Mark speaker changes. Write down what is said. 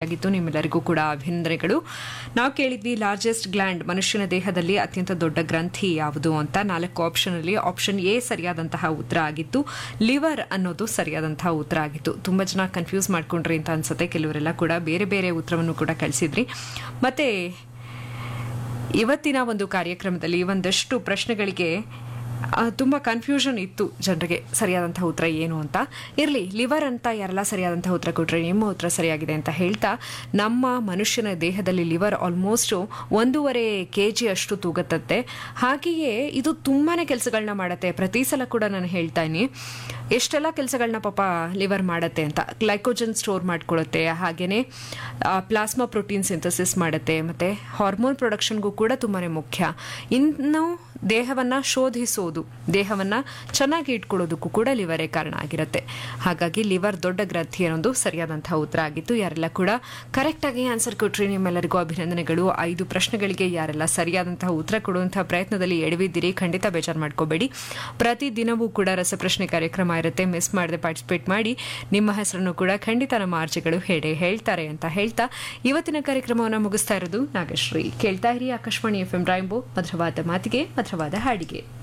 Speaker 1: ಆಗಿತ್ತು ನಿಮ್ಮೆಲ್ಲರಿಗೂ ಕೂಡ ಅಭಿನಂದನೆಗಳು ನಾವು ಕೇಳಿದ್ವಿ ಲಾರ್ಜೆಸ್ಟ್ ಗ್ಲ್ಯಾಂಡ್ ಮನುಷ್ಯನ ದೇಹದಲ್ಲಿ ಅತ್ಯಂತ ದೊಡ್ಡ ಗ್ರಂಥಿ ಯಾವುದು ಅಂತ ನಾಲ್ಕು ಆಪ್ಷನ್ ಅಲ್ಲಿ ಆಪ್ಷನ್ ಎ ಸರಿಯಾದಂತಹ ಉತ್ತರ ಆಗಿತ್ತು ಲಿವರ್ ಅನ್ನೋದು ಸರಿಯಾದಂತಹ ಉತ್ತರ ಆಗಿತ್ತು ತುಂಬಾ ಜನ ಕನ್ಫ್ಯೂಸ್ ಮಾಡ್ಕೊಂಡ್ರಿ ಅಂತ ಅನ್ಸುತ್ತೆ ಕೆಲವರೆಲ್ಲ ಕೂಡ ಬೇರೆ ಬೇರೆ ಉತ್ತರವನ್ನು ಕೂಡ ಕಳಿಸಿದ್ರಿ ಮತ್ತೆ ಇವತ್ತಿನ ಒಂದು ಕಾರ್ಯಕ್ರಮದಲ್ಲಿ ಒಂದಷ್ಟು ಪ್ರಶ್ನೆಗಳಿಗೆ ಆ, ತುಂಬಾ ಕನ್ಫ್ಯೂಷನ್ ಇತ್ತು ಜನರಿಗೆ ಸರಿಯಾದಂತಹ ಉತ್ತರ ಏನು ಅಂತ ಇರಲಿ ಲಿವರ್ ಅಂತ ಯಾರೆಲ್ಲ ಸರಿಯಾದಂತಹ ಉತ್ತರ ಕೊಟ್ರೆ ನಿಮ್ಮ ಉತ್ತರ ಸರಿಯಾಗಿದೆ ಅಂತ ಹೇಳ್ತಾ ನಮ್ಮ ಮನುಷ್ಯನ ದೇಹದಲ್ಲಿ ಲಿವರ್ ಆಲ್ಮೋಸ್ಟ್ ಒಂದೂವರೆ ಕೆ ಜಿ ಅಷ್ಟು ತೂಗತ್ತತ್ತೆ ಹಾಗೆಯೇ ಇದು ತುಂಬಾನೇ ಕೆಲಸಗಳನ್ನ ಮಾಡತ್ತೆ ಪ್ರತಿ ಸಲ ಕೂಡ ನಾನು ಹೇಳ್ತಾ ಇದ್ದೀನಿ ಎಷ್ಟೆಲ್ಲ ಕೆಲಸಗಳನ್ನ ಪಾಪ ಲಿವರ್ ಮಾಡತ್ತೆ ಅಂತ ಗ್ಲೈಕೋಜನ್ ಸ್ಟೋರ್ ಮಾಡ್ಕೊಳ್ಳುತ್ತೆ ಹಾಗೇನೆ ಪ್ಲಾಸ್ಮಾ ಪ್ರೋಟೀನ್ ಸಿಂಥಸಿಸ್ ಮಾಡುತ್ತೆ ಮತ್ತೆ ಹಾರ್ಮೋನ್ ಪ್ರೊಡಕ್ಷನ್ಗೂ ಕೂಡ ತುಂಬಾನೇ ಮುಖ್ಯ ಇನ್ನು ದೇಹವನ್ನ ಶೋಧಿಸೋದು ದೇಹವನ್ನ ಚೆನ್ನಾಗಿ ಇಟ್ಕೊಳ್ಳೋದಕ್ಕೂ ಕೂಡ ಲಿವರೇ ಕಾರಣ ಆಗಿರುತ್ತೆ ಹಾಗಾಗಿ ಲಿವರ್ ದೊಡ್ಡ ಗ್ರಂಥಿ ಅನ್ನೋದು ಸರಿಯಾದಂತಹ ಉತ್ತರ ಆಗಿತ್ತು ಯಾರೆಲ್ಲ ಕೂಡ ಕರೆಕ್ಟ್ ಆಗಿ ಆನ್ಸರ್ ಕೊಟ್ರಿ ನಿಮ್ಮೆಲ್ಲರಿಗೂ ಅಭಿನಂದನೆಗಳು ಐದು ಪ್ರಶ್ನೆಗಳಿಗೆ ಯಾರೆಲ್ಲ ಸರಿಯಾದಂತಹ ಉತ್ತರ ಕೊಡುವಂತಹ ಪ್ರಯತ್ನದಲ್ಲಿ ಎಡವಿದ್ದೀರಿ ಖಂಡಿತ ಬೇಜಾರು ಮಾಡ್ಕೋಬೇಡಿ ಪ್ರತಿ ದಿನವೂ ಕೂಡ ರಸಪ್ರಶ್ನೆ ಕಾರ್ಯಕ್ರಮ ಇರುತ್ತೆ ಮಿಸ್ ಮಾಡದೆ ಪಾರ್ಟಿಸಿಪೇಟ್ ಮಾಡಿ ನಿಮ್ಮ ಹೆಸರನ್ನು ಕೂಡ ಖಂಡಿತ ನಮ್ಮ ಆರ್ಜಿಗಳು ಹೇಳೇ ಹೇಳ್ತಾರೆ ಅಂತ ಹೇಳ್ತಾ ಇವತ್ತಿನ ಕಾರ್ಯಕ್ರಮವನ್ನು ಮುಗಿಸ್ತಾ ಇರೋದು ನಾಗಶ್ರೀ ಕೇಳ್ತಾ ಇರಿ ಆಕಾಶವಾಣಿ ಎಫ್ ಎಂ ರಾಯಂಬೋ ಮಧುರವಾದ ಮಾತಿಗೆ ಮಧುರವಾದ ಹಾಡಿಗೆ